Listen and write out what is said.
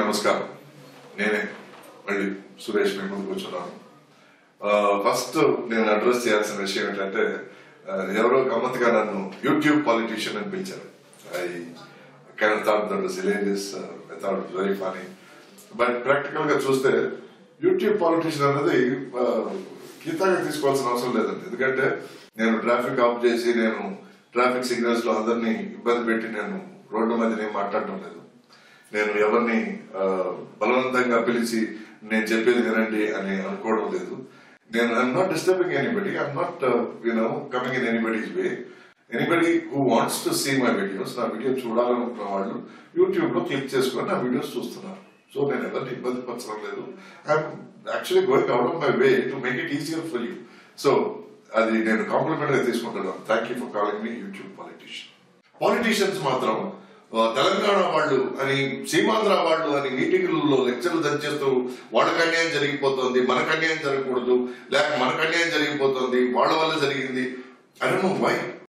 నమస్కారం నేనే మళ్ళీ సురేష్ మీ ముందు కూర్చున్నాను ఫస్ట్ నేను అడ్రస్ చేయాల్సిన విషయం ఏంటంటే ఆ, ఎవరో గమ్మత్తుగా నన్ను యూట్యూబ్ పాలిటీషియన్ అని పిలిచారు I can thought that was hilarious I thought very funny but practical గా చూస్తే యూట్యూబ్ పాలిటీషియన్ అనేది ఆ, గీతాగా తీసుకోవాల్సిన అవసరం లేదండి ఎందుకంటే నేను ట్రాఫిక్ ఆఫ్ చేసి నేను ట్రాఫిక్ సిగ్నల్స్ లో అందరినీ ఇబ్బంది పెట్టి నేను రోడ్ల మీద నేను మాట్లాడటం లేదు నేను ఎవరిని ఆ, బలవంతంగా పిలిచి నేను చెప్పేది వినండి అని అనుకోవడం లేదు నేను I'm not disturbing anybody I'm not you know coming in anybody's way anybody who wants to see my videos నా వీడియో చూడాలనుకున్న వాళ్ళు యూట్యూబ్ లో క్లిక్ చేసుకొని నా వీడియోస్ చూస్తున్నారు సో నేను ఎవరిని ఇబ్బంది పరచడం లేదు I'm actually going out of my way to make it easier for you so అది నేను కాంప్లిమెంట్ గా తీసుకుంటున్నాను thank you for calling me YouTube politician politicians మాత్రం ఆ, తెలంగాణ వాళ్ళు అని సీమాంధ్ర వాళ్ళు అని మీటింగులలో లెక్చర్లు దంచేస్తూ వాళ్ళకి అన్యాయం జరిగిపోతుంది మనకు అన్యాయం జరగకూడదు లేక మనకు అన్యాయం జరిగిపోతుంది వాళ్ళ వల్ల జరిగింది ఐ డోంట్ నో వై